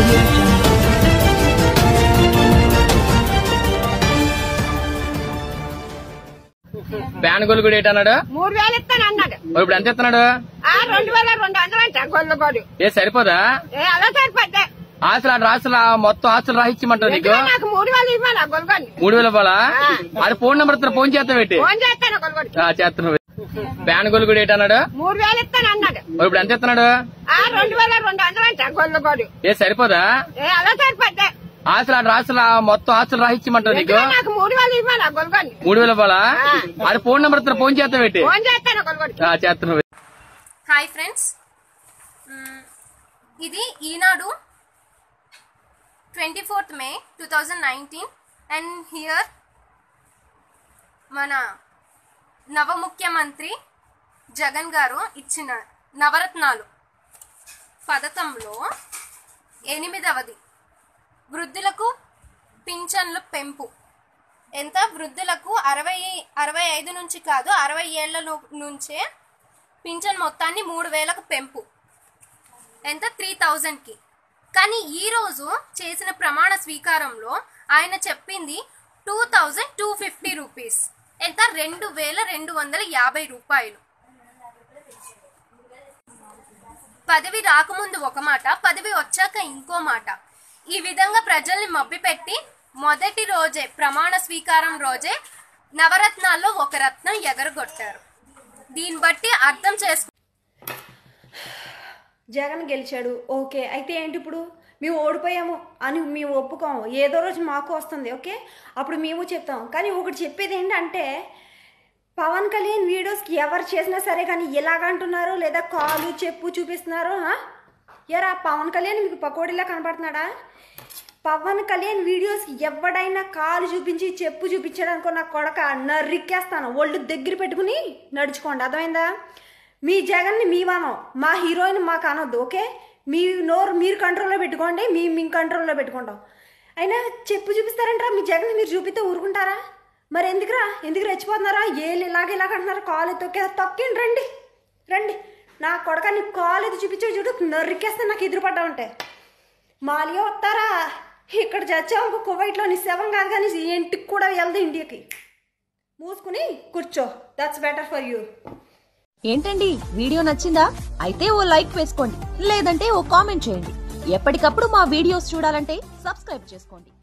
audio jungle. Fan గోలు కూడా ఏంటన్నాడు మూడు వేలు ఇస్తాను అన్నాడు మరి ఇప్పుడు ఎంత ఇస్తున్నాడు ఆ రెండు వేల రెండు వందలు అంట గొల్లు గోడు ఏ సరిపోదా ఏ అలా సరిపోద్ది ఆస్తులు ఆడ రాసులు మొత్తం ఆస్తులు రాసిచ్చమంటారు నీకు ఎందుకంటే నాకు మూడు వేలు ఇవ్వాలి గొల్గొని మూడు వేల రూపాయలా అది ఫోన్ నెంబర్ ఇస్తున్నా ఫోన్ చేస్తా పెట్టి ఫోన్ చేస్తాను గొల్గొని ఆ, చేస్తున్నావు ఫ్యాన్ గోలు కూడా ఏంటన్నాడు మూడు వేలు ఇస్తాను అన్నాడు మరి ఇప్పుడు ఎంత ఇస్తున్నాడు ఆ రెండు వేల రెండు వందలు అంట గొల్లు గోడు ఏ సరిపోదా ఏ అలా సరిపోద్ది ఆస్తులు ఆడ రాసులు మొత్తం ఆస్తులు రాసిచ్చమంటారు నీకు ఎందుకంటే నాకు మూడు వేలు ఇవ్వాలి గొల్గొని మూడు వేల రూపాయలా అది ఫోన్ నెంబర్ ఇస్తున్నా ఫోన్ చేస్తా పెట్టి ఫోన్ చేస్తాను గొల్గొని ఆ, చేస్తున్నావు హాయ్ ఫ్రెండ్స్ మ్మ్, ఇది ఈనాడు twenty fourth May two thousand nineteen and here మన నవ ముఖ్యమంత్రి జగన్ గారు ఇచ్చిన నవరత్నాలు పథకంలో ఎనిమిదవది వృద్ధులకు పింఛన్లు పెంపు ఎంత వృద్ధులకు అరవై అరవై ఐదు నుంచి కాదు అరవై ఏళ్ల ను- నుంచే పింఛన్ మొత్తాన్ని మూడు వేలకు పెంపు ఎంత త్రీ థౌజండ్కి కానీ ఈరోజు చేసిన ప్రమాణ స్వీకారంలో ఆయన చెప్పింది two thousand two fifty rupees ఎంత రెండు వేల రెండు వందల యాభై రూపాయలు పదవి రాకముందు ఒక మాట పదవి వచ్చాక ఇంకో మాట ఈ విధంగా ప్రజల్ని మభ్యపెట్టి మొదటి రోజే ప్రమాణ స్వీకారం రోజే నవరత్నాల్లో ఒక రత్నం ఎగరగొట్టారు దీన్ని బట్టి అర్థం చేసుకు జగన్ గెలిచాడు ఓకే అయితే ఏంటి ఇప్పుడు మేము ఓడిపోయాము అని మేము ఒప్పుకోము ఏదో రోజు మాకు వస్తుంది ఓకే అప్పుడు మేము చెప్తాం కానీ ఒకటి చెప్పేది ఏంటంటే పవన్ కళ్యాణ్ వీడియోస్కి ఎవరు చేసినా సరే కానీ ఎలాగంటున్నారు లేదా కాలు చెప్పు చూపిస్తున్నారు ఆ? ఎరా పవన్ కళ్యాణ్ మీకు పకోడీలా కనపడుతున్నాడా పవన్ కళ్యాణ్ వీడియోస్కి ఎవడైనా కాలు చూపించి చెప్పు చూపించడానికో నా కొడక నరికేస్తాను ఒళ్ళు దగ్గర పెట్టుకుని నడుచుకోండి అర్థమైందా మీ జగన్ని మీ వానం మా హీరోయిన్ మాకు అనొద్దు ఓకే మీ నోరు మీరు కంట్రోల్లో పెట్టుకోండి మీ మీ కంట్రోల్లో పెట్టుకుంటాం అయినా చెప్పు చూపిస్తారంటారా మీ జగన్ మీరు చూపిస్తే ఊరుకుంటారా మరి ఎందుకురా ఎందుకు రెచ్చిపోతున్నారా ఏళ్ళు ఇలాగ ఇలాగ అంటున్నారు కాలు తొక్కే తొక్కిండి రండి రండి నా కొడక నీ కాలు ఎది చూపించే చూడు నరికేస్తే నాకు ఎదురుపడ్డా ఉంటాయి మాలియా వస్తారా ఇక్కడ చచ్చావు కువైట్లో నీ శవం కాదు కానీ ఈ ఇంటికి కూడా వెళ్దు ఇండియాకి మూసుకుని కూర్చో దట్స్ బెటర్ ఫర్ యూ ఏంటండి వీడియో నచ్చిందా అయితే ఓ లైక్ వేసుకోండి లేదంటే ఓ కామెంట్ చేయండి ఎప్పటికప్పుడు మా వీడియోస్ చూడాలంటే సబ్స్క్రైబ్ చేసుకోండి